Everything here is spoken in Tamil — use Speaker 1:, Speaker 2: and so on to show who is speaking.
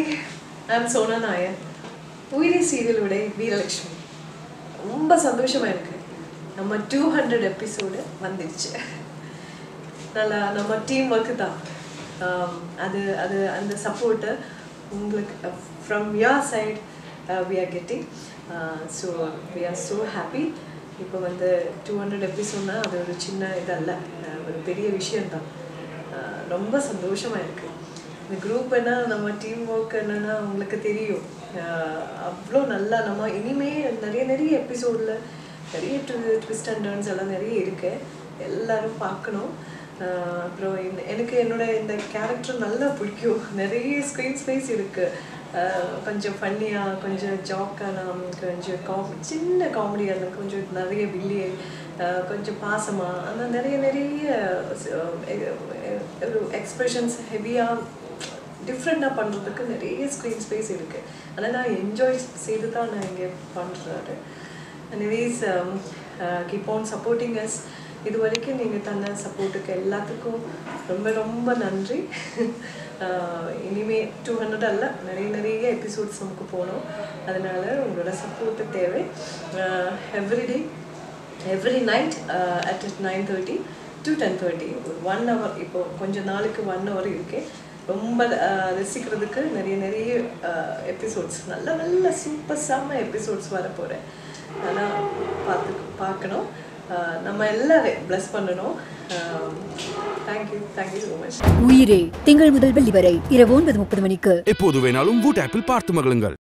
Speaker 1: நான் சோனா நாயர் உயிரி சீரியலுடைய வீரலட்சுமி ரொம்ப சந்தோஷமா இருக்கு நம்ம டூ ஹண்ட்ரட் எபிசோடு வந்துடுச்சு நல்லா நம்ம டீம் ஒர்க்கு தான் ஆம், அது அது அந்த சப்போர்ட்டு உங்களுக்கு from your side we are getting so we are so happy இப்போ வந்து டூ ஹண்ட்ரட் எபிசோட்னா அது ஒரு சின்ன இதல்ல அஹ், ஒரு பெரிய விஷயம்தான் அஹ், ரொம்ப சந்தோஷமாக இருக்குது இந்த குரூப் என்ன நம்ம டீம் ஒர்க் என்னன்னா உங்களுக்கு தெரியும் அஹ், அவ்வளோ நல்லா நம்ம இனிமே நிறைய நிறைய எபிசோடில் நிறைய ட்விஸ்ட் அண்ட் டர்ன்ஸ் எல்லாம் நிறைய இருக்கு எல்லாரும் பார்க்கணும் ஆஹ் அப்புறம் இந்த- எனக்கு என்னோட இந்த கேரக்டர் நல்லா பிடிக்கும் நிறைய ஸ்க்ரீன் ஸ்பேஸ் இருக்கு ஆஹ் கொஞ்சம் ஃபன்னியாக கொஞ்சம் ஜாக்கான கொஞ்சம் காம் சின்ன காமெடியான கொஞ்சம் நிறைய வில்லிய கொஞ்சம் பாசமாக அந்த நிறைய நிறைய ஒரு எக்ஸ்பிரஷன்ஸ் ஹெவியாக டிஃப்ரெண்ட்டாக பண்ணுறதுக்கு நிறைய ஸ்க்ரீன் ஸ்பேஸ் இருக்குது ஆனால் நான் என்ஜாய் செய்து தான் நான் இங்கே பண்ணுறாரு anyways keep on supporting us இது வரைக்கும் நீங்கள் தந்த சப்போர்ட்டுக்கு எல்லாத்துக்கும் ரொம்ப ரொம்ப நன்றி Uh, இனிமே டூ ஹண்ட்ரட் அல்ல நிறைய நிறைய எபிசோட்ஸ் நமக்கு போகணும் அதனால உங்களோட சப்போர்ட்டு தேவை everyday every night at nine thirty to ten thirty ஒரு ஒன் ஹவர் இப்போ கொஞ்ச நாளுக்கு ஒன் ஹவர் இருக்கு ரொம்ப uh, ரசிக்கிறதுக்கு நிறைய நிறைய எபிசோட்ஸ் நல்ல நல்ல சூப்பர் செம்ம எபிசோட்ஸ் வர போகிறேன் அதெல்லாம் பார்த்து பார்க்கணும் Uh, நம்ம எல்லாரையும் ப்ளஸ் பண்ணணும் தேங்க்யூ தேங்க்யூ ஸோ மச்
Speaker 2: உயிரே திங்கள் முதல் வெள்ளி வரை இரவு ஒன்பது முப்பது மணிக்கு
Speaker 3: எப்போது வேணாலும் வூட் ஆப்பில் பார்த்து மகிழுங்கள்